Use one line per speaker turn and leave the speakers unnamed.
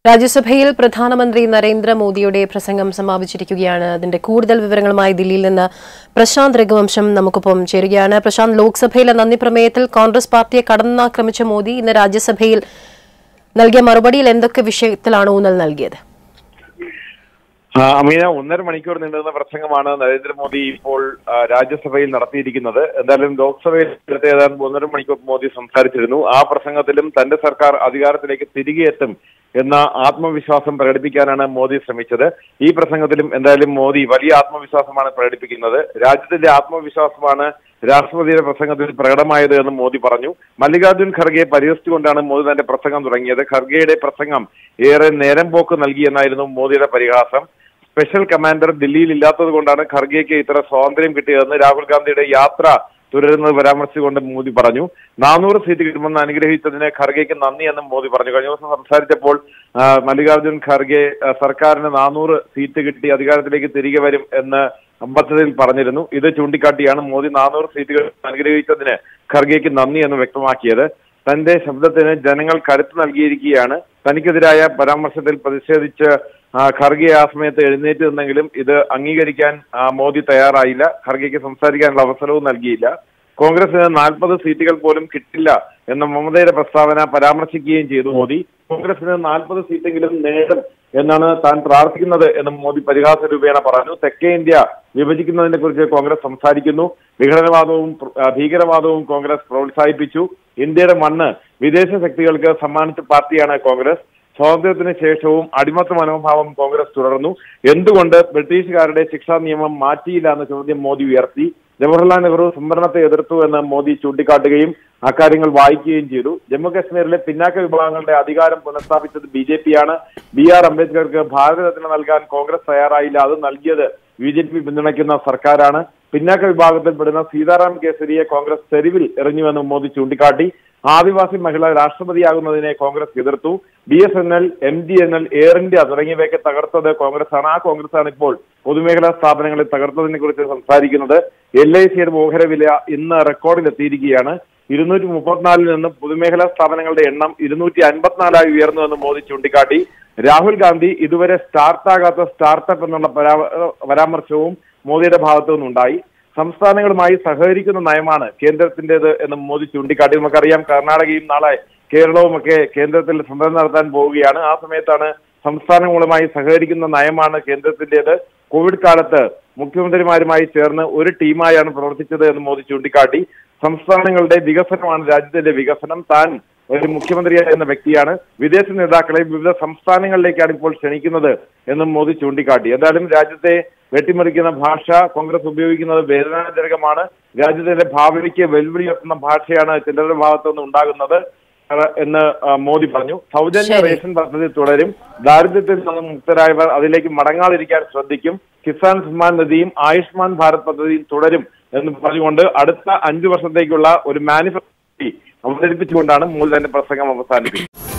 രാജ്യസഭയിൽ പ്രധാനമന്ത്രി നരേന്ദ്രമോദിയുടെ പ്രസംഗം സമാപിച്ചിരിക്കുകയാണ് അതിന്റെ കൂടുതൽ വിവരങ്ങളുമായി ദില്ലിയിൽ നിന്ന് പ്രശാന്ത് രഘുവംശം നമുക്കൊപ്പം ചേരുകയാണ് പ്രശാന്ത് ലോക്സഭയിലെ നന്ദി പ്രമേയത്തിൽ കോൺഗ്രസ് പാർട്ടിയെ കടന്നാക്രമിച്ച മോദി ഇന്ന് രാജ്യസഭയിൽ നൽകിയ മറുപടിയിൽ എന്തൊക്കെ വിഷയത്തിലാണ് ഊന്നൽ നൽകിയത്
ആ, അമീന ഒന്നര മണിക്കൂർ നീണ്ടുന്ന പ്രസംഗമാണ് നരേന്ദ്രമോദി ഇപ്പോൾ ആ, രാജ്യസഭയിൽ നടത്തിയിരിക്കുന്നത് എന്തായാലും ലോക്സഭയിൽ നേരത്തെ ഏതാണ്ട് ഒന്നര മണിക്കൂർ മോദി സംസാരിച്ചിരുന്നു ആ പ്രസംഗത്തിലും തന്റെ സർക്കാർ അധികാരത്തിലേക്ക് തിരികെ എത്തും എന്ന ആത്മവിശ്വാസം പ്രകടിപ്പിക്കാനാണ് മോദി ശ്രമിച്ചത് ഈ പ്രസംഗത്തിലും എന്തായാലും മോദി വലിയ ആത്മവിശ്വാസമാണ് പ്രകടിപ്പിക്കുന്നത് രാജ്യത്തിന്റെ ആത്മവിശ്വാസമാണ് രാഷ്ട്രപതിയുടെ പ്രസംഗത്തിൽ പ്രകടമായത് എന്ന് മോദി പറഞ്ഞു മല്ലികാർജുൻ ഖർഗെ പരിഹസിച്ചുകൊണ്ടാണ് മോദി തന്റെ പ്രസംഗം തുടങ്ങിയത് ഖർഗെയുടെ പ്രസംഗം ഏറെ നേരം പോക്ക് നൽകിയെന്നായിരുന്നു മോദിയുടെ പരിഹാസം സ്പെഷ്യൽ കമാൻഡർ ദില്ലിയിൽ ഇല്ലാത്തത് കൊണ്ടാണ് ഖർഗെക്ക് ഇത്ര സ്വാതന്ത്ര്യം കിട്ടിയതെന്ന് രാഹുൽ ഗാന്ധിയുടെ യാത്ര തുടരുന്നത് പരാമർശിച്ചുകൊണ്ട് മോദി പറഞ്ഞു നാനൂറ് സീറ്റ് കിട്ടുമെന്ന് അനുഗ്രഹിച്ചതിന് ഖർഗെക്ക് നന്ദി എന്നും മോദി പറഞ്ഞു കഴിഞ്ഞ ദിവസം സംസാരിച്ചപ്പോൾ ആ, മല്ലികാർജുൻ ഖർഗെ ആ, സർക്കാരിന് നാനൂറ് സീറ്റ് കിട്ടി അധികാരത്തിലേക്ക് തിരികെ വരും എന്ന് അമ്പത്തതിൽ പറഞ്ഞിരുന്നു ഇത് ചൂണ്ടിക്കാട്ടിയാണ് മോദി നാനൂറ് സീറ്റുകൾ അനുഗ്രഹിച്ചതിന് ഖർഗെക്ക് നന്ദി എന്ന് വ്യക്തമാക്കിയത് തന്റെ ശബ്ദത്തിന് ജനങ്ങൾ കരുത്ത് നൽകിയിരിക്കുകയാണ് തനിക്കെതിരായ പരാമർശത്തിൽ പ്രതിഷേധിച്ച് ആ, ഖർഗെ ആ സമയത്ത് എഴുന്നേറ്റ് നിന്നെങ്കിലും ഇത് അംഗീകരിക്കാൻ ആ, മോദി തയ്യാറായില്ല ഖർഗെക്ക് സംസാരിക്കാനുള്ള അവസരവും നൽകിയില്ല കോൺഗ്രസിന് നാൽപ്പത് സീറ്റുകൾ പോലും കിട്ടില്ല എന്ന മമതയുടെ പ്രസ്താവന പരാമർശിക്കുകയും ചെയ്തു മോദി കോൺഗ്രസിന് നാൽപ്പത് സീറ്റെങ്കിലും നേടും എന്നാണ് താൻ പ്രാർത്ഥിക്കുന്നത് എന്ന് മോദി പരിഹാസ രൂപേണ പറഞ്ഞു തെക്കേ ഇന്ത്യ വിഭജിക്കുന്നതിനെ കുറിച്ച് കോൺഗ്രസ് സംസാരിക്കുന്നു വിഘടനവാദവും ആ, ഭീകരവാദവും കോൺഗ്രസ് പ്രോത്സാഹിപ്പിച്ചു ഇന്ത്യയുടെ മണ്ണ് വിദേശ ശക്തികൾക്ക് സമ്മാനിച്ച പാർട്ടിയാണ് കോൺഗ്രസ് സ്വാതന്ത്ര്യത്തിന് ശേഷവും അടിമത്ത മനോഭാവം കോൺഗ്രസ് തുടർന്നു എന്തുകൊണ്ട് ബ്രിട്ടീഷുകാരുടെ ശിക്ഷാ നിയമം മാറ്റിയില്ല എന്ന ചോദ്യം മോദി ഉയർത്തി ജവഹർലാൽ നെഹ്റു സംവരണത്തെ എതിർത്തു എന്ന് മോദി ചൂണ്ടിക്കാട്ടുകയും അക്കാര്യങ്ങൾ വായിക്കുകയും ചെയ്തു ജമ്മു കാശ്മീരിലെ പിന്നാക്ക വിഭാഗങ്ങളുടെ അധികാരം പുനഃസ്ഥാപിച്ചത് ബി ജെ പിയാണ് ബി ആർ അംബേദ്കർക്ക് ഭാരതരത്ന നൽകാൻ കോൺഗ്രസ് തയ്യാറായില്ല അത് നൽകിയത് ബി ജെ പി പിന്തുണയ്ക്കുന്ന സർക്കാരാണ് പിന്നാക്ക വിഭാഗത്തിൽപ്പെടുന്ന സീതാറാം കേസരിയെ കോൺഗ്രസ് തെരുവിൽ എറിഞ്ഞുവെന്നും മോദി ചൂണ്ടിക്കാട്ടി ആദിവാസി മഹിള രാഷ്ട്രപതിയാകുന്നതിനെ കോൺഗ്രസ് എതിർത്തു B S N L M G N L Air India തുടങ്ങിയവയൊക്കെ തകർത്തത് കോൺഗ്രസ് ആണ് ആ കോൺഗ്രസ് ആണ് ഇപ്പോൾ പൊതുമേഖലാ സ്ഥാപനങ്ങളെ തകർത്തതിനെ കുറിച്ച് സംസാരിക്കുന്നത് എൽ ഐ സിയുടെ ഓഹരി വില ഇന്ന് റെക്കോർഡിലെത്തിയിരിക്കുകയാണ് ഇരുന്നൂറ്റി മുപ്പത്തിനാലിൽ നിന്ന് പൊതുമേഖലാ സ്ഥാപനങ്ങളുടെ എണ്ണം ഇരുന്നൂറ്റി അൻപത്തിനാലായി ഉയർന്നുവെന്ന് മോദി ചൂണ്ടിക്കാട്ടി രാഹുൽ ഗാന്ധി ഇതുവരെ സ്റ്റാർട്ടാകാത്ത സ്റ്റാർട്ടപ്പ് എന്നുള്ള പരാ- പരാമർശവും മോദിയുടെ ഭാഗത്തു നിന്നുണ്ടായി സംസ്ഥാനങ്ങളുമായി സഹകരിക്കുന്ന നയമാണ് കേന്ദ്രത്തിന്റേത് എന്ന് മോദി ചൂണ്ടിക്കാട്ടി നമുക്കറിയാം കർണാടകയും നാളെ കേരളവും ഒക്കെ കേന്ദ്രത്തിൽ സന്ദർശനം നടത്താൻ പോവുകയാണ് ആ സമയത്താണ് സംസ്ഥാനങ്ങളുമായി സഹകരിക്കുന്ന നയമാണ് കേന്ദ്രത്തിന്റേത് കോവിഡ് കാലത്ത് മുഖ്യമന്ത്രിമാരുമായി ചേർന്ന് ഒരു ടീമായാണ് പ്രവർത്തിച്ചത് എന്ന് മോദി ചൂണ്ടിക്കാട്ടി സംസ്ഥാനങ്ങളുടെ വികസനമാണ് രാജ്യത്തിന്റെ വികസനം താൻ ഒരു മുഖ്യമന്ത്രിയായ എന്ന വ്യക്തിയാണ് വിദേശ നേതാക്കളെ വിവിധ സംസ്ഥാനങ്ങളിലേക്കാണ് ഇപ്പോൾ ക്ഷണിക്കുന്നത് എന്നും മോദി ചൂണ്ടിക്കാട്ടി എന്തായാലും രാജ്യത്തെ വെട്ടിമറിക്കുന്ന ഭാഷ കോൺഗ്രസ് ഉപയോഗിക്കുന്നത് വേദനാജനകമാണ് രാജ്യത്തിന്റെ ഭാവിക്ക് വെല്ലുവിളി ഉയർത്തുന്ന ഭാഷയാണ് ചിലരുടെ ഭാഗത്തു നിന്ന് ഉണ്ടാകുന്നത് അഹ് എന്ന് ആ, മോദി പറഞ്ഞു സൗജന്യ
ശരി.
റേഷൻ പദ്ധതി തുടരും ദാരിദ്ര്യത്തിൽ നിന്നും മുക്തരായവർ അതിലേക്ക് മടങ്ങാതിരിക്കാൻ ശ്രദ്ധിക്കും കിസാൻ സമ്മാൻ നിധിയും ആയുഷ്മാൻ ഭാരത് പദ്ധതിയും തുടരും എന്ന് പറഞ്ഞുകൊണ്ട് അടുത്ത അഞ്ചു വർഷത്തേക്കുള്ള ഒരു മാനിഫെസ്റ്റോ അവതരിപ്പിച്ചുകൊണ്ടാണ് മോദി തന്റെ പ്രസംഗം അവസാനിപ്പിക്കുന്നത്